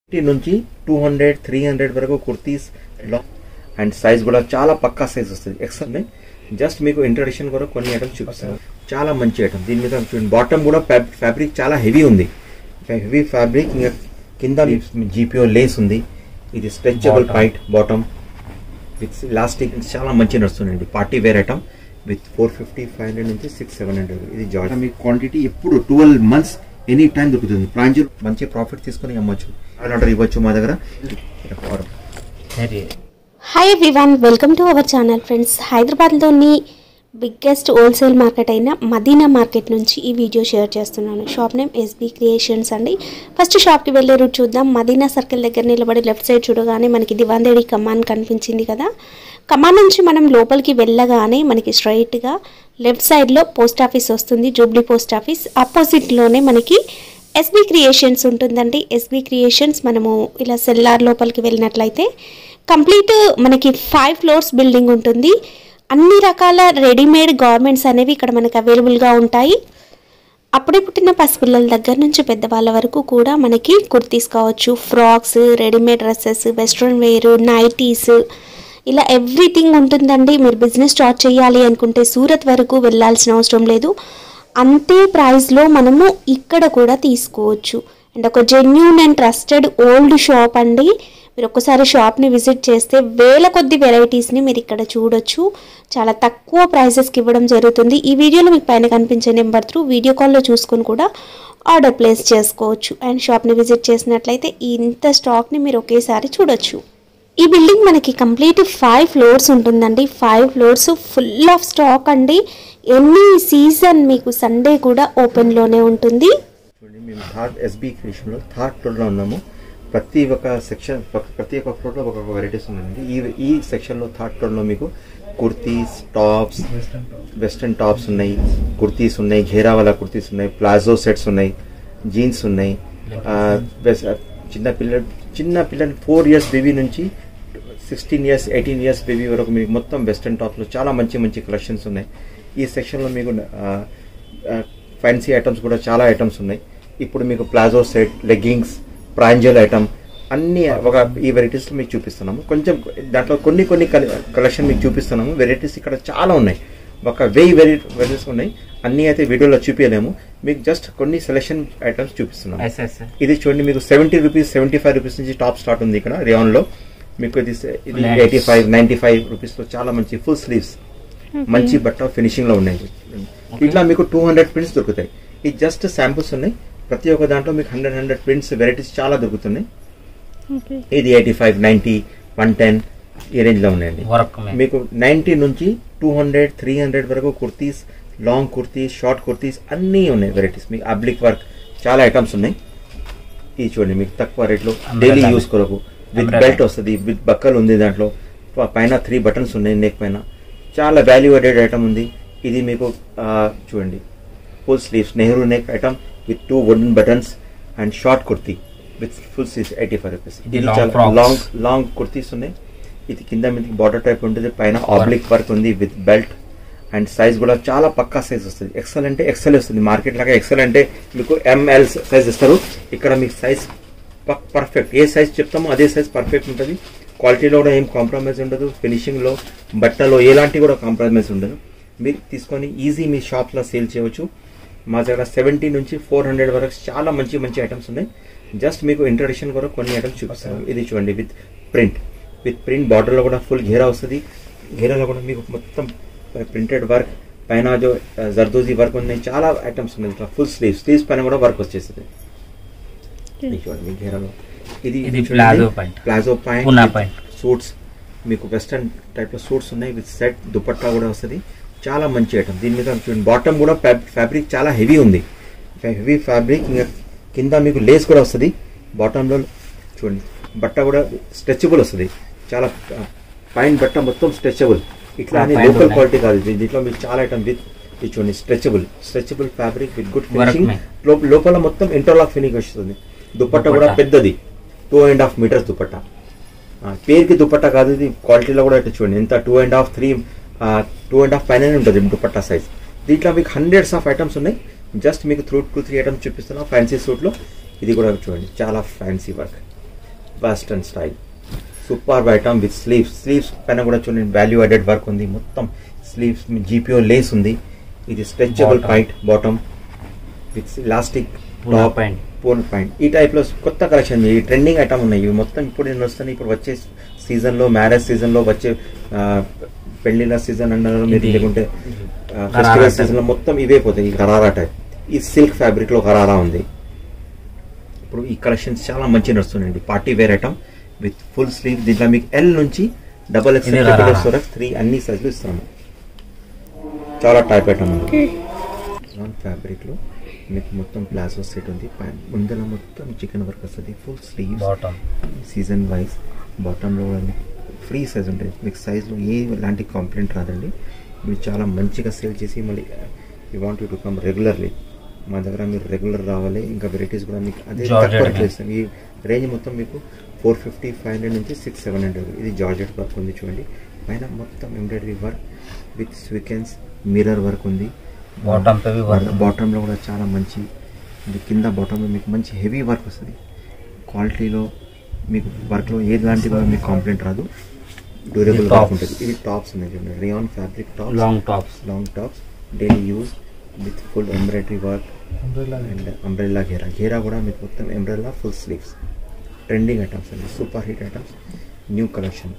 Fifty నుంచి two hundred three hundred వరకు కుర్తీస్ లో అండ్ సైజ్ కూడా చాలా పక్కా సైజ్ వస్తుంది ఎక్సెల్ జస్ట్ మీకు ఇంట్రడక్షన్ కూడా కొన్ని ఐటమ్స్ చూపిస్తాను చాలా మంచి ఐటమ్ దీని మీద చూడండి బాటమ్ కూడా ఫ్యాబ్రిక్ చాలా హెవీ ఉంది హెవీ ఫ్యాబ్రిక్ ఇంకా కింద జీపీఓ లేస్ ఉంది ఇది స్ట్రెచబుల్ Bottom. పైట్ బాటమ్ విత్ లాస్టిక్ చాలా మంచి నడుస్తుందండి party wear item with four fifty five hundred నుంచి సిక్స్ సెవెన్ హండ్రెడ్ ఇది జార్జ్ మీకు క్వాంటిటీ ఎప్పుడు ట్వెల్వ్ మంత్స్ ఎనీ టైం దొరుకుతుంది ప్రాంజల్ మంచి ప్రాఫిట్ తీసుకొని అమ్మొచ్చు ఆర్డర్ ఇవ్వచ్చు మా దగ్గర సరే hi everyone welcome to our channel friends హైదరాబాద్లోని బిగ్గెస్ట్ హోల్సేల్ మార్కెట్ అయిన మదీనా మార్కెట్ నుంచి ఈ వీడియో షేర్ చేస్తున్నాను షాప్ నేమ్ ఎస్బీ క్రియేషన్స్ అండి ఫస్ట్ షాప్కి వెళ్ళే రూట్ చూద్దాం మదీనా సర్కిల్ దగ్గర నిలబడి లెఫ్ట్ సైడ్ చూడగానే మనకి దివాందేడి కమాన్ కనిపించింది కదా కమాన్ నుంచి మనం లోపలికి వెళ్ళగానే మనకి స్ట్రైట్గా లెఫ్ట్ సైడ్లో పోస్ట్ ఆఫీస్ వస్తుంది జూబ్లీ పోస్ట్ ఆఫీస్ ఆపోజిట్లోనే మనకి ఎస్బీ క్రియేషన్స్ ఉంటుందండి ఎస్బీ క్రియేషన్స్ మనము ఇలా సెల్లార్ లోపలికి వెళ్ళినట్లయితే కంప్లీట్ మనకి ఫైవ్ ఫ్లోర్స్ బిల్డింగ్ ఉంటుంది అన్ని రకాల రెడీమేడ్ గార్మెంట్స్ అనేవి ఇక్కడ మనకి అవైలబుల్గా ఉంటాయి అప్పుడే పుట్టిన పసిపిల్లల దగ్గర నుంచి పెద్దవాళ్ళ వరకు కూడా మనకి కుర్తీస్ కావచ్చు frocks readymade dresses western wear nighties ఇలా ఎవ్రీథింగ్ ఉంటుందండి మీరు బిజినెస్ స్టార్ట్ చేయాలి అనుకుంటే సూరత్ వరకు వెళ్ళాల్సిన అవసరం లేదు అంతే ప్రైస్లో మనము ఇక్కడ కూడా తీసుకోవచ్చు అండ్ ఒక genuine and trusted old shop అండి మీరు ఒక్కసారి షాప్ని విజిట్ చేస్తే వేల కొద్ది వెరైటీస్ని మీరు ఇక్కడ చూడొచ్చు చాలా తక్కువ ప్రైసెస్కి ఇవ్వడం జరుగుతుంది ఈ వీడియోలో మీకు పైన కనిపించే నెంబర్ త్రూ వీడియో కాల్లో చూసుకొని కూడా ఆర్డర్ ప్లేస్ చేసుకోవచ్చు అండ్ షాప్ని విజిట్ చేసినట్లయితే ఇంత స్టాక్ని మీరు ఒకేసారి చూడొచ్చు ఈ బిల్డింగ్ మనకి కంప్లీట్ ఫైవ్ ఫ్లోర్స్ ఉంటుందండి five floors full of stock అండి ఎనీ సీజన్ మీకు సండే కూడా ఓపెన్లోనే ఉంటుంది చూడండి మేము థర్డ్ ఎస్బీ క్రియేషన్లో థర్డ్ ఫ్లోర్లో ఉన్నాము ప్రతి ఒక్క సెక్షన్ ప్రతి ఒక్క ఫ్లోర్లో ఒక్కొక్క వెరైటీస్ ఉన్నాయండి ఈ ఈ సెక్షన్లో థర్డ్ ఫ్లోర్లో మీకు కుర్తీస్ టాప్స్ వెస్ట్రన్ టాప్స్ ఉన్నాయి కుర్తీస్ ఉన్నాయి ఘేరావాలా కుర్తీస్ ఉన్నాయి ప్లాజో సెట్స్ ఉన్నాయి జీన్స్ ఉన్నాయి ఆ, వెస్- చిన్న పిల్ల చిన్న పిల్లలు ఫోర్ ఇయర్స్ బేబీ నుంచి sixteen years eighteen years baby వరకు మీకు మొత్తం వెస్ట్రన్ టాప్స్లో చాలా మంచి మంచి కలెక్షన్స్ ఉన్నాయి ఈ సెక్షన్లో మీకు ఫ్యాన్సీ ఐటమ్స్ కూడా చాలా ఐటమ్స్ ఉన్నాయి ఇప్పుడు మీకు palazzo set leggings Pranjal item అన్ని ఒక ఈ వెరైటీస్ మీకు చూపిస్తున్నాము కొంచెం దాంట్లో కొన్ని కొన్ని కలెక్షన్ మీకు చూపిస్తున్నాము వెరైటీస్ ఇక్కడ చాలా ఉన్నాయి ఒక వెయ్యి వెరై వెరైటీస్ ఉన్నాయి అన్ని అయితే వీడియోలో చూపించలేము మీకు జస్ట్ కొన్ని సెలెక్షన్ ఐటమ్స్ చూపిస్తున్నాము ఎస్ ఎస్ ఇది చూడండి మీకు seventy rupees seventy five rupees నుంచి టాప్ స్టార్ట్ ఉంది ఇక్కడ రేయాన్ లో మీకు ఇది ఇది Nice. Eighty five ninety five rupees లో చాలా మంచి ఫుల్ స్లీవ్స్ మంచి బట్ట ఫినిషింగ్ లో ఉన్నాయి ఇట్లా మీకు టూ హండ్రెడ్ ప్రింట్స్ దొరుకుతాయి ఇది జస్ట్ శాంపుల్స్ ఉన్నాయి ప్రతి ఒక్క దాంట్లో మీకు హండ్రెడ్ హండ్రెడ్ ప్రింట్స్ వెరైటీస్ చాలా దొరుకుతున్నాయి ఇది eighty five ninety one ten ఈ రేంజ్ లో ఉన్నాయండి వర్క్ మే మీకు నైన్టీ నుంచి టూ హండ్రెడ్ త్రీ హండ్రెడ్ వరకు కుర్తీస్ లాంగ్ కుర్తీస్ షార్ట్ కుర్తీస్ అన్నీ ఉన్నాయి వెరైటీస్ మీకు అబ్లిక్ వర్క్ చాలా ఐటమ్స్ ఉన్నాయి ఇది చూడండి మీకు తక్కువ రేట్లో Umbrella. డైలీ యూస్ కొరకు విత్ Umbrella. బెల్ట్ వస్తుంది విత్ బక్కలు ఉంది దాంట్లో ప- పైన త్రీ బటన్స్ ఉన్నాయి నెక్ పైన చాలా వాల్యూ అడెడ్ ఐటమ్ ఉంది ఇది మీకు ఆ, చూడండి full sleeves Nehru neck item with two wooden buttons and short kurti with full sleeves eighty five rupees ఇది long frocks. Long long kurtis ఉన్నాయి ఇది కింద మీదకి బార్డర్ టైప్ ఉంటుంది పైన ఆబ్లిక్ వర్క్ ఉంది విత్ బెల్ట్ అండ్ సైజ్ కూడా చాలా పక్కా సైజ్ వస్తుంది ఎక్సెల్ అంటే ఎక్సెల్ వస్తుంది మార్కెట్ లాగా ఎక్సెల్ అంటే మీకు ఎంఎల్ సైజ్ ఇస్తారు ఇక్కడ మీకు సైజ్ పర్ఫెక్ట్ ఏ సైజ్ చెప్తామో అదే సైజ్ పర్ఫెక్ట్ ఉంటుంది క్వాలిటీలో కూడా ఏం కాంప్రమైజ్ ఉండదు ఫినిషింగ్లో బట్టలో ఎలాంటి కూడా కాంప్రమైజ్ ఉండదు మీరు తీసుకొని ఈజీ మీ షాప్లో సేల్ చేయవచ్చు మా దగ్గర సెవెంటీ నుంచి ఫోర్ హండ్రెడ్ వరకు చాలా మంచి మంచి ఐటమ్స్ ఉన్నాయి జస్ట్ మీకు ఇంట్రడక్షన్ కూడా కొన్ని ఐటమ్స్ చూపిస్తాను ఇది చూడండి విత్ ప్రింట్ విత్ ప్రింట్ బార్డర్లో కూడా ఫుల్ ఘేరా వస్తుంది ఘేరాలో కూడా మీకు మొత్తం ప్రింటెడ్ వర్క్ పైన జో జర్దోజీ వర్క్ ఉన్నాయి చాలా ఐటమ్స్ ఉన్నాయి ఇట్లా ఫుల్ స్లీవ్స్ స్లీవ్స్ పైన కూడా వర్క్ వచ్చేస్తుంది ఇది చూడండి మీ ఘేరాలో ఇది ఇది palazzo pant. Palazzo Poona pant pant. Suits మీకు వెస్టర్న్ టైప్ లో సూట్స్ ఉన్నాయి విత్ సెట్ దుపట్టా కూడా వస్తుంది చాలా మంచి ఐటమ్ దీని మీద చూడండి బాటమ్ కూడా ఫ్యాబ్రిక్ చాలా హెవీ ఉంది హెవీ ఫ్యాబ్రిక్ ఇంకా కింద మీకు లేస్ కూడా వస్తుంది బాటంలో చూడండి బట్ట కూడా స్ట్రెచబుల్ వస్తుంది చాలా ఆ, పైన బట్ట మొత్తం స్ట్రెచబుల్ ఇట్లా అని పైన లోకల్ ఉన్నాయి. క్వాలిటీ కాదు ఇది- దీంట్లో మీకు చాలా ఐటమ్ విత్ ఇది చూడండి stretchable stretchable fabric with good Work finishing में. లోపల మొత్తం ఇంటర్లాక్ ఫినిష్ వస్తుంది దుపట్ట కూడా దుపట్టా. పెద్దది two and half meters dupatta ఆ, పేరుకి దుపట్టా కాదు ఇది క్వాలిటీలో కూడా ఇట్లా చూడండి ఎంత two and half three two and half పైన ఉంటుంది దుపట్టా సైజ్ దీంట్లో మీకు హండ్రెడ్స్ ఆఫ్ ఐటమ్స్ ఉన్నాయి జస్ట్ మీకు త్రూ టూ త్రీ ఐటమ్స్ చూపిస్తున్నా ఫ్యాన్సీ సూట్లో ఇది కూడా చూడండి చాలా fancy work western style super item with sleeves sleeves పైన కూడా చూడండి వాల్యూ అడెడ్ వర్క్ ఉంది మొత్తం స్లీవ్స్ జీపీఓ లేస్ ఉంది ఇది stretchable Bottom. Pant bottom with elastic Puna pant. పూన్ పాయింట్ ఈ టైప్ లో కొత్త కలెక్షన్ ఈ ట్రెండింగ్ ఐటమ్ ఉన్నాయి ఇవి మొత్తం ఇప్పుడు నేను వస్తాను ఇప్పుడు వచ్చే సీజన్ లో మ్యారేజ్ సీజన్ లో వచ్చే ఆ, పెళ్లిళ్ళ సీజన్ అన్నారు మీరు ఇది- లేకుంటే గరారా ఫెస్టివల్ type. సీజన్ లో మొత్తం ఇవే పోతాయి ఈ గరారా టైప్ ఈ సిల్క్ ఫ్యాబ్రిక్ లో గరారా ఉంది ఇప్పుడు ఈ కలెక్షన్స్ చాలా మంచి నడుస్తున్నాయండి party wear item with full sleeve దీంట్లో మీకు ఎల్ నుంచి డబల్ ఇది గరారా. ఎక్స్ త్రీ అన్ని సైజులు ఇస్తాము చాలా టైప్ ఐటమ్ ఉంది నాన్ ఫ్యాబ్రిక్ లో మీకు మొత్తం ప్లాజో సెట్ ఉంది పైన ముందర మొత్తం చికెన్ వర్క్ వస్తుంది full sleeves bottom season wise బాటంలో కూడా మీకు ఫ్రీ సైజ్ ఉంటుంది మీకు సైజ్లో ఏ ఎలాంటి కాంప్లైంట్ రాదండి మీరు చాలా మంచిగా సేల్ చేసి మళ్ళీ you want to come regularly మా దగ్గర మీరు రెగ్యులర్ రావాలి ఇంకా వెరైటీస్ కూడా మీకు అదే Georgette తక్కువ again. చేస్తాం ఈ రేంజ్ మొత్తం మీకు ఫోర్ ఫిఫ్టీ ఫైవ్ హండ్రెడ్ నుంచి సిక్స్ సెవెన్ హండ్రెడ్ ఇది జార్జెట్ వర్క్ ఉంది చూడండి పైన మొత్తం embroidery work with sequins mirror work ఉంది Bottom పై work. బాటంలో కూడా చాలా మంచి ఇది కింద బాటంలో మీకు మంచి హెవీ వర్క్ వస్తుంది క్వాలిటీలో మీకు వర్క్లో ఏలాంటి కూడా మీకు కాంప్లైంట్ రాదు డ్యూరబుల్ ఇది వర్క్ tops. ఉంటుంది ఇది టాప్స్ ఉన్నాయి చూడండి rayon fabric tops long tops long tops daily use with full embroidery work and umbrella ఘేరా ఘేరా కూడా మీకు మొత్తం umbrella full sleeves trending items అండి super hit items new collection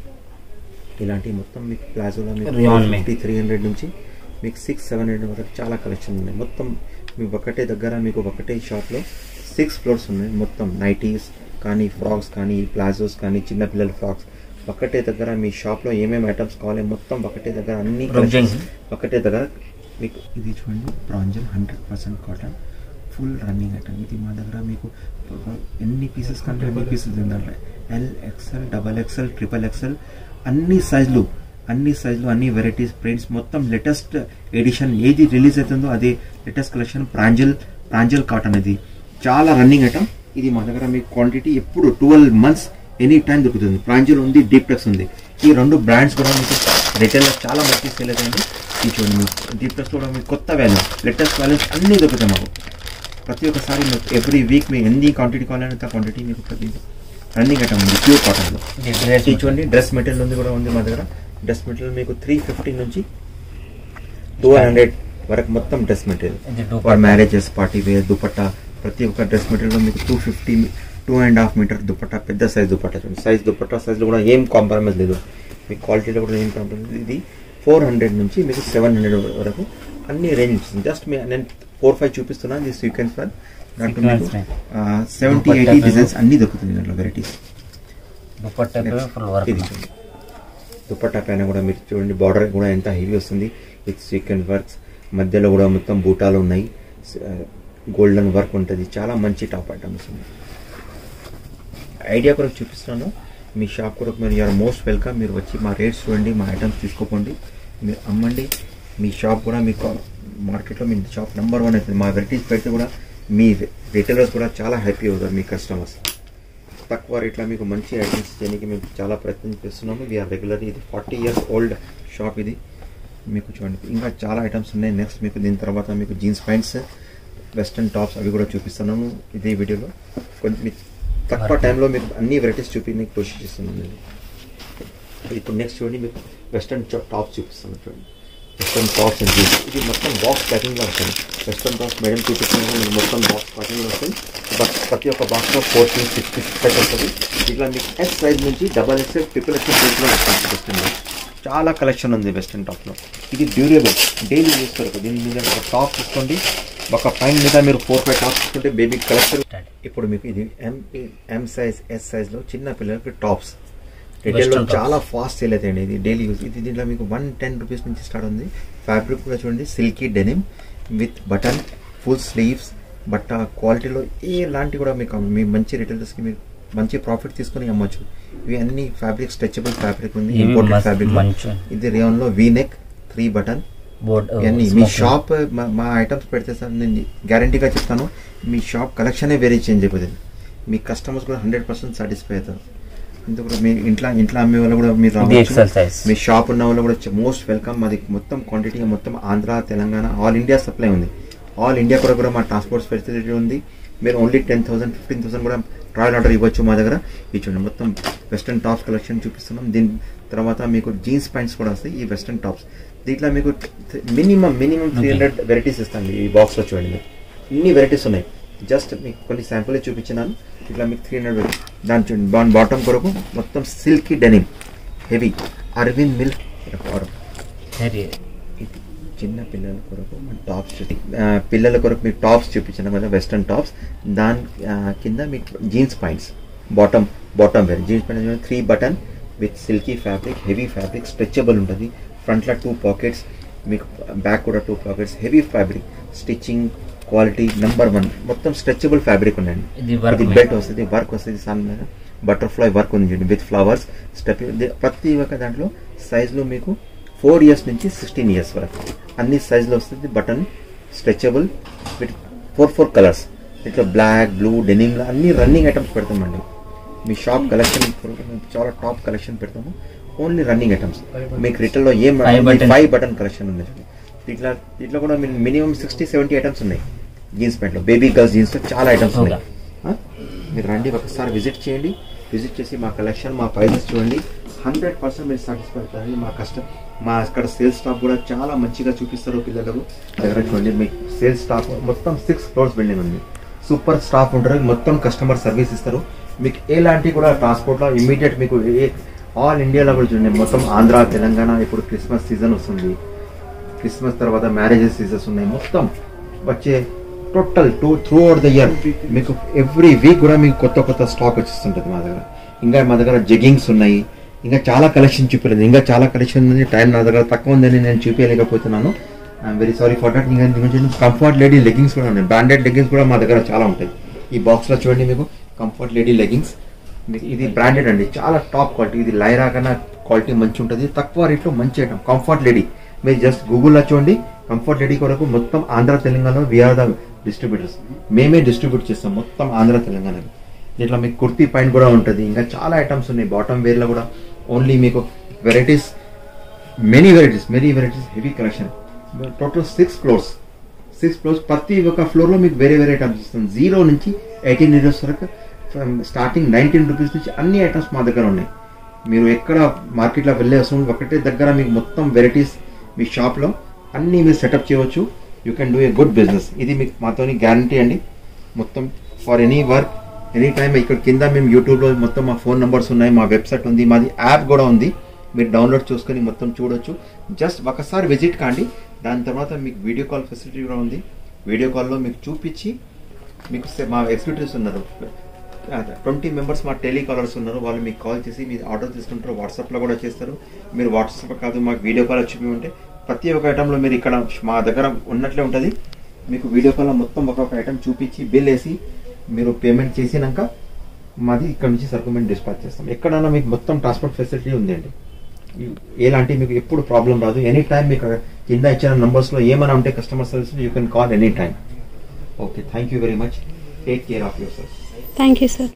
ఇలాంటి మొత్తం మీకు ప్లాజోలో మీకు Rayon మే. ఫిఫ్టీ త్రీ హండ్రెడ్ నుంచి మీకు సిక్స్ సెవెన్ హండ్రెడ్ వరకు చాలా కలెక్షన్ ఉన్నాయి మొత్తం మీకు ఒకటే దగ్గర మీకు ఒకటే షాప్లో సిక్స్ ఫ్లోర్స్ ఉన్నాయి మొత్తం నైటీస్ కానీ ఫ్రాక్స్ కానీ ప్లాజోస్ కానీ చిన్నపిల్లల ఫ్రాక్స్ ఒకటే దగ్గర మీ షాప్లో ఏమేమి ఐటమ్స్ కావాలి మొత్తం ఒకటే దగ్గర అన్ని Rub collections jeans. ఒకటే దగ్గర మీకు ఇది చూడండి Pranjal hundred percent cotton full running item ఇది మా దగ్గర మీకు ఎన్ని పీసెస్ కంటే ఎన్ని పీసెస్ ఉండాలి L XL double XL triple XL అన్ని సైజులు అన్ని సైజులు అన్ని వెరైటీస్ ప్రింట్స్ మొత్తం లేటెస్ట్ ఎడిషన్ ఏది రిలీజ్ అవుతుందో అదే latest collection Pranjal Pranjal cotton ఇది చాలా రన్నింగ్ ఐటమ్ ఇది మా దగ్గర మీకు క్వాంటిటీ ఎప్పుడు ట్వెల్వ్ మంత్స్ ఎనీ టైం దొరుకుతుంది ప్రాంజల్ ఉంది డీప్ టెక్స్ ఉంది ఈ రెండు బ్రాండ్స్ కూడా మీకు రిటైల్ చాలా మంచి సేల్ అవుతుంది ఈ చూడండి మీకు డీప్ టెక్స్ కూడా మీకు కొత్త వాల్యూ లేటెస్ట్ వాల్యూస్ అన్నీ దొరుకుతాయి మాకు ప్రతి ఒక్కసారి మీకు ఎవ్రీ వీక్ మీకు ఎన్ని క్వాంటిటీ కావాలంటే అంత క్వాంటిటీ మీకు ప్రతి రన్నింగ్ ఐటమ్ ఉంది ప్యూర్ కాటన్లో డ్రెస్ ఇది చూడండి డ్రెస్ మెటీరియల్ ఉంది కూడా ఉంది మా దగ్గర డ్రెస్ మెటీరియల్ మీకు త్రీ ఫిఫ్టీ నుంచి టూ హండ్రెడ్ వరకు మొత్తం డ్రెస్ మెటీరియల్ ఇది dupatta. For marriages party wear dupatta ప్రతి ఒక్క డ్రెస్ మెటీరియల్ మీకు two fifty two and half meter dupatta పెద్ద సైజ్ దుపట్టా చూడండి సైజ్ దుపట్టా సైజ్లో కూడా ఏం కాంప్రమైజ్ లేదు మీ క్వాలిటీలో కూడా ఏం కాంప్రమైజ్ లేదు ఇది ఫోర్ హండ్రెడ్ నుంచి మీకు సెవెన్ హండ్రెడ్ వరకు అన్ని రేంజ్ ఇస్తుంది జస్ట్ మీ నేను ఫోర్ ఫైవ్ చూపిస్తున్నాను ఇది సీక్వెన్స్ వన్ దాంట్లో మీకు Sequence సెవెంటీ దుపట్టా ఎయిటీ పైన- డిజైన్స్ అన్ని దొరుకుతుంది దాంట్లో వెరైటీస్ దుపట్టా ఫుల్ వర్క్ ఇది చూడండి దుపట్టా పైన కూడా మీరు చూడండి బార్డర్ కూడా ఎంత హెవీ వస్తుంది విత్ సీక్వెన్స్ వర్క్స్ మధ్యలో కూడా మొత్తం బూటాలు ఉన్నాయి గోల్డెన్ వర్క్ ఉంటుంది చాలా మంచి టాప్ ఐటమ్స్ ఉన్నాయి ఐడియా కొరకు చూపిస్తున్నాను మీ షాప్ కొరకు మీరు యూఆర్ మోస్ట్ వెల్కమ్ మీరు వచ్చి మా రేట్స్ చూడండి మా ఐటమ్స్ తీసుకోకండి మీరు అమ్మండి మీ షాప్ కూడా మీకు మార్కెట్లో మీ షాప్ నెంబర్ వన్ అవుతుంది మా వెరైటీస్ పెడితే కూడా మీ రిటైలర్స్ కూడా చాలా హ్యాపీ అవుతారు మీ కస్టమర్స్ తక్కువ రేట్లో మీకు మంచి ఐటమ్స్ చేయడానికి మేము చాలా ప్రయత్నం చేస్తున్నాము వీఆర్ రెగ్యులర్ ఇది ఫార్టీ ఇయర్స్ ఓల్డ్ షాప్ ఇది మీకు చూడండి ఇంకా చాలా ఐటమ్స్ ఉన్నాయి నెక్స్ట్ మీకు దీని తర్వాత మీకు జీన్స్ ప్యాంట్స్ వెస్ట్రన్ టాప్స్ అవి కూడా చూపిస్తున్నాను ఇదే వీడియోలో కొంచెం మీ తక్కువ టైంలో మీకు అన్ని వెరైటీస్ చూపించడానికి కోషిష్ చేస్తున్నాను నేను ఇప్పుడు నెక్స్ట్ చూడండి మీకు వెస్ట్రన్ టాప్స్ చూపిస్తాను చూడండి వెస్ట్రన్ టాప్స్ అండ్ జీన్స్ ఇది మొత్తం బాక్స్ ప్యాకింగ్లో వస్తుంది వెస్ట్రన్ టాప్స్ మేడం చూపిస్తున్నాను మీకు మొత్తం బాక్స్ ప్యాకింగ్లో వస్తుంది బట్ ప్రతి ఒక్క బాక్స్లో four to six six set వస్తుంది ఇట్లా మీకు ఎస్ సైజ్ నుంచి డబల్ ఎక్స్ఎల్ ట్రిపుల్ ఎక్స్ఎల్ సైజ్లో వస్తుంది చాలా కలెక్షన్ ఉంది వెస్ట్రన్ టాప్లో ఇది డ్యూరబుల్ డైలీ యూస్ కొరకు దీని మీద ఒక టాప్ తీసుకోండి ఒక పైన మీద మీరు ఫోర్ ఫైవ్ టాప్స్ తీసుకుంటే బేబీ కలెక్షన్ ఇప్పుడు మీకు ఇది ఎం ఎం సైజ్ ఎస్ సైజ్లో చిన్న పిల్లలకి టాప్స్ రిటైల్లో Western tops. చాలా ఫాస్ట్ సేల్ అవుతాయండి ఇది డైలీ యూజ్ ఇది దీంట్లో మీకు వన్ టెన్ రూపీస్ నుంచి స్టార్ట్ ఉంది ఫ్యాబ్రిక్ కూడా చూడండి silky denim with button full sleeves బట్ట క్వాలిటీలో ఏ లాంటి కూడా మీకు మీ మంచి రిటైలర్స్కి మీరు మంచి ప్రాఫిట్ తీసుకొని అమ్మొచ్చు ఇవి అన్ని ఫ్యాబ్రిక్ స్ట్రెచబుల్ ఫ్యాబ్రిక్ ఉంది ఇవి ఇంపోర్టెడ్ మస్త్ ఫ్యాబ్రిక్ మంచి. ఇది రియాన్లో V neck three button board ఇవన్నీ మీ షాప్ మా- మా ఐటమ్స్ పెడితే సార్ నేను గ్యారంటీగా చెప్తాను మీ షాప్ కలెక్షనే వేరే చేంజ్ అయిపోతుంది మీ కస్టమర్స్ కూడా హండ్రెడ్ పర్సెంట్ సాటిస్ఫై అవుతారు ఎందుకు మీ ఇంట్లో ఇంట్లో అమ్మే వాళ్ళు కూడా మీరు ఇది రావచ్చు. XL size. మీ షాప్ ఉన్న వాళ్ళు కూడా మోస్ట్ వెల్కమ్ మాది మొత్తం క్వాంటిటీ మొత్తం Andhra Telangana all India supply ఉంది ఆల్ ఇండియా కూడా కూడా మా ట్రాన్స్పోర్ట్ ఫెసిలిటీ ఉంది మీరు only ten thousand fifteen thousand కూడా ట్రయల్ ఆర్డర్ ఇవ్వచ్చు మా దగ్గర ఇది చూడండి మొత్తం వెస్ట్రన్ టాప్స్ కలెక్షన్ చూపిస్తున్నాం దీని తర్వాత మీకు జీన్స్ ప్యాంట్స్ కూడా వస్తాయి ఈ వెస్ట్రన్ టాప్స్ దీంట్లో మీకు minimum minimum three hundred varieties ఇస్తాను ఈ బాక్స్లో చూడండి మీకు ఇన్ని వెరైటీస్ ఉన్నాయి జస్ట్ మీకు కొన్ని శాంపుల్ చూపించినాను ఇట్లా మీకు త్రీ హండ్రెడ్ దాని చూడండి బాన్ బాటమ్ కొరకు మొత్తం silky denim heavy Arvind mills హెరీ ఇది చిన్న పిల్లల కొరకు మన టాప్స్ చూపి ఆ, పిల్లల కొరకు మీకు టాప్స్ చూపించిన కదా వెస్ట్రన్ టాప్స్ దాని ఆ, కింద మీకు jeans pants bottom bottom wear jeans pant three button with silky fabric heavy fabric stretchable ఉంటుంది ఫ్రంట్లో టూ పాకెట్స్ మీకు బ్యాక్ కూడా two pockets heavy fabric stitching quality number one మొత్తం స్ట్రెచబుల్ ఫ్యాబ్రిక్ ఉండండి ఇది work ఇది మీద. బెల్ట్ వస్తుంది వర్క్ వస్తుంది సన్ మీద బటర్ఫ్లై వర్క్ ఉంది చూడండి విత్ ఫ్లవర్స్ స్టెప్ ప్రతి ఒక్క దాంట్లో సైజులో మీకు ఫోర్ ఇయర్స్ నుంచి సిక్స్టీన్ ఇయర్స్ వరకు అన్ని సైజులో వస్తుంది button stretchable with four four colours ఇట్లా బ్లాక్ బ్లూ డెనిమ్ అన్ని రన్నింగ్ ఐటమ్స్ పెడతామండి మీ షాప్ కలెక్షన్ చాలా టాప్ కలెక్షన్ పెడతాము ఓన్లీ రన్నింగ్ ఐటమ్స్ మీకు రిటైల్లో ఏం Five button. Five button collection ఉంది చూడండి ఇట్లా ఇట్లా కూడా మినిమం సిక్స్టీ సెవెంటీ ఐటమ్స్ ఉన్నాయి జీన్స్ ప్యాంట్లో బేబీ గర్ల్స్ జీన్స్ చాలా ఐటమ్స్ ఉన్నాయి ఆ? మీరు రండి ఒకసారి విజిట్ చేయండి విజిట్ చేసి మా కలెక్షన్ మా ప్రైజెస్ చూడండి హండ్రెడ్ పర్సెంట్ మీరు సాటిస్ఫై అవుతారు మా కస్టమర్ మా అక్కడ సేల్స్ స్టాఫ్ కూడా చాలా మంచిగా చూపిస్తారు పిల్లలకు దగ్గర చూడండి మీకు సేల్స్ స్టాఫ్ మొత్తం సిక్స్ ఫ్లోర్స్ బిల్డింగ్ ఉంది సూపర్ స్టాఫ్ ఉంటారు మొత్తం కస్టమర్ సర్వీస్ ఇస్తారు మీకు ఎలాంటి కూడా ట్రాన్స్పోర్ట్లో ఇమీడియట్ మీకు ఏ ఆల్ ఇండియాలో కూడా చూడండి మొత్తం ఆంధ్ర తెలంగాణ ఇప్పుడు క్రిస్మస్ సీజన్ వస్తుంది క్రిస్మస్ తర్వాత మ్యారేజెస్ సీజన్స్ ఉన్నాయి మొత్తం వచ్చే total two throughout the year మీకు ఎవ్రీ వీక్ కూడా మీకు కొత్త కొత్త స్టాక్ వచ్చేస్తుంటుంది మా దగ్గర ఇంకా మా దగ్గర జెగ్గింగ్స్ ఉన్నాయి ఇంకా చాలా కలెక్షన్ చూపించలేదు ఇంకా చాలా కలెక్షన్ ఉంది టైం నా దగ్గర తక్కువ ఉందని నేను చూపించలేకపోతున్నాను I'm very sorry for that ఇంకా కంఫర్ట్ లేడీ లెగ్గింగ్స్ కూడా ఉన్నాయి బ్రాండెడ్ లెగ్గింగ్స్ కూడా మా దగ్గర చాలా ఉంటాయి ఈ బాక్స్లో చూడండి మీకు కంఫర్ట్ లేడీ లెగ్గింగ్స్ మీకు ఇది బ్రాండెడ్ అండి చాలా టాప్ క్వాలిటీ ఇది లైరా కన్నా క్వాలిటీ మంచి ఉంటుంది తక్కువ రేట్లో మంచి ఐటమ్ కంఫర్ట్ లేడీ మీరు జస్ట్ గూగుల్లో చూడండి కంఫర్ట్ లేడీ కొరకు మొత్తం ఆంధ్ర తెలంగాణలో వీఆర్ ద డిస్ట్రిబ్యూటర్స్ మేమే డిస్ట్రిబ్యూట్ చేస్తాం మొత్తం ఆంధ్ర తెలంగాణలో దీంట్లో మీకు కుర్తీ పాయింట్ కూడా ఉంటుంది ఇంకా చాలా ఐటమ్స్ ఉన్నాయి బాటమ్ వేర్లో కూడా ఓన్లీ మీకు varieties many varieties many varieties heavy collection total six floors six floors ప్రతి ఒక్క ఫ్లోర్లో మీకు వేరే వేరే ఐటమ్స్ ఇస్తుంది జీరో నుంచి ఎయిటీన్ ఇయర్స్ వరకు స్టార్టింగ్ నైన్టీన్ రూపీస్ నుంచి అన్ని ఐటమ్స్ మా దగ్గర ఉన్నాయి మీరు ఎక్కడ మార్కెట్లో వెళ్ళే అవసరం లేదు. ఒకటే దగ్గర మీకు మొత్తం వెరైటీస్ మీ షాప్లో అన్నీ మీరు సెటప్ చేయవచ్చు you can do a good business ఇది మీకు మాతోని గ్యారంటీ అండి మొత్తం for any work any time ఇక్కడ కింద మేము యూట్యూబ్లో మొత్తం మా ఫోన్ నెంబర్స్ ఉన్నాయి మా వెబ్సైట్ ఉంది మాది యాప్ కూడా ఉంది మీరు డౌన్లోడ్ చేసుకొని మొత్తం చూడొచ్చు జస్ట్ ఒకసారి విజిట్ కాండి దాని తర్వాత మీకు వీడియో కాల్ ఫెసిలిటీ కూడా ఉంది వీడియో కాల్లో మీకు చూపించి మీకు సే- మా ఎగ్జిక్యూటివ్స్ ఉన్నారు ట్వంటీ మెంబర్స్ మా టెలికాలర్స్ ఉన్నారు వాళ్ళు మీకు కాల్ చేసి మీరు ఆర్డర్ తీసుకుంటారు వాట్సాప్లో కూడా చేస్తారు మీరు వాట్సాప్ కాదు మాకు వీడియో కాల్ వచ్చి ఉంటే ప్రతి ఒక్క ఐటెంలో మీరు ఇక్కడ మా దగ్గర ఉన్నట్లే ఉంటుంది మీకు వీడియో కాల్లో మొత్తం ఒక్కొక్క ఐటెం చూపించి బిల్ వేసి మీరు పేమెంట్ చేసినాక మాది ఇక్కడ నుంచి సరుకు మేము డిస్పాచ్ చేస్తాం ఎక్కడైనా మీకు మొత్తం ట్రాన్స్పోర్ట్ ఫెసిలిటీ ఉంది అండి ఎలాంటి మీకు ఎప్పుడు ప్రాబ్లం రాదు ఎనీ టైం మీకు కింద ఇచ్చిన నంబర్స్లో ఏమైనా ఉంటే customer service you can call any time okay thank you very much take care of yourself thank you sir